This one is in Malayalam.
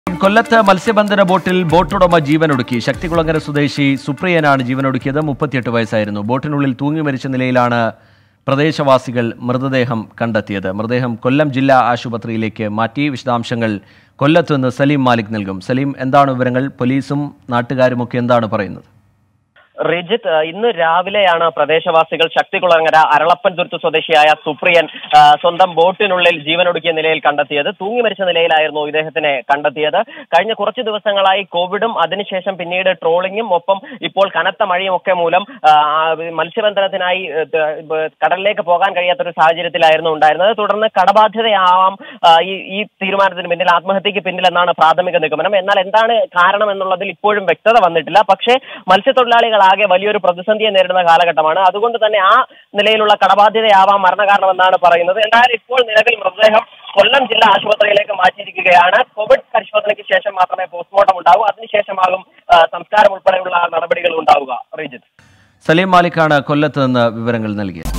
കൊല്ലത്ത് മത്സ്യബന്ധന ബോട്ടിൽ ബോട്ടുടമ ജീവനൊടുക്കി ശക്തികുളങ്ങര സ്വദേശി സുപ്രിയനാണ് ജീവനൊടുക്കിയത് മുപ്പത്തിയെട്ട് വയസ്സായിരുന്നു ബോട്ടിനുള്ളിൽ തൂങ്ങി മരിച്ച നിലയിലാണ് പ്രദേശവാസികൾ മൃതദേഹം കണ്ടെത്തിയത് മൃതദേഹം കൊല്ലം ജില്ലാ ആശുപത്രിയിലേക്ക് മാറ്റി വിശദാംശങ്ങൾ കൊല്ലത്ത് നിന്ന് സലീം മാലിക് നൽകും സലീം എന്താണ് വിവരങ്ങൾ പോലീസും നാട്ടുകാരുമൊക്കെ എന്താണ് പറയുന്നത് റിജിത്ത് ഏഹ് ഇന്ന് രാവിലെയാണ് പ്രദേശവാസികൾ ശക്തികുളങ്ങര അരളപ്പൻ തുരുത്ത് സ്വദേശിയായ സുപ്രിയൻ ആ, സ്വന്തം ബോട്ടിനുള്ളിൽ ജീവനൊടുക്കിയ നിലയിൽ കണ്ടെത്തിയത് തൂങ്ങി മരിച്ച നിലയിലായിരുന്നു ഇദ്ദേഹത്തിനെ കണ്ടെത്തിയത് കഴിഞ്ഞ കുറച്ച് ദിവസങ്ങളായി കോവിഡും അതിനുശേഷം പിന്നീട് ട്രോളിങ്ങും ഒപ്പം ഇപ്പോൾ കനത്ത മഴയും ഒക്കെ മൂലം ആ, മത്സ്യബന്ധനത്തിനായി ഏഹ്, ത- ബ- കടലിലേക്ക് പോകാൻ കഴിയാത്തൊരു സാഹചര്യത്തിലായിരുന്നു ഉണ്ടായിരുന്നത് തുടർന്ന് കടബാധ്യതയാവാം ആ, ഈ ഈ തീരുമാനത്തിന് പിന്നിൽ ആത്മഹത്യക്ക് പിന്നിലെന്നാണ് പ്രാഥമിക നിഗമനം എന്നാൽ എന്താണ് കാരണം എന്നുള്ളതിൽ ഇപ്പോഴും വ്യക്തത വന്നിട്ടില്ല പക്ഷേ മത്സ്യത്തൊഴിലാളികളാകെ വലിയൊരു പ്രതിസന്ധിയെ നേരിടുന്ന കാലഘട്ടമാണ് അതുകൊണ്ട് തന്നെ ആ നിലയിലുള്ള കടബാധ്യതയാവാം മരണകാരണമെന്നാണ് പറയുന്നത് എന്നാൽ ഇപ്പോൾ നിലവിൽ മൃതദേഹം കൊല്ലം ജില്ലാ ആശുപത്രിയിലേക്ക് മാറ്റിയിരിക്കുകയാണ് കോവിഡ് പരിശോധനയ്ക്ക് ശേഷം മാത്രമേ പോസ്റ്റ്മോർട്ടം ഉണ്ടാവൂ അതിനുശേഷമാകും ആ, സംസ്കാരം ഉൾപ്പെടെയുള്ള നടപടികൾ ഉണ്ടാവുക റിജിത്ത് സലീം മാലിക്കാണ് കൊല്ലത്ത് നിന്ന് വിവരങ്ങൾ നൽകിയത്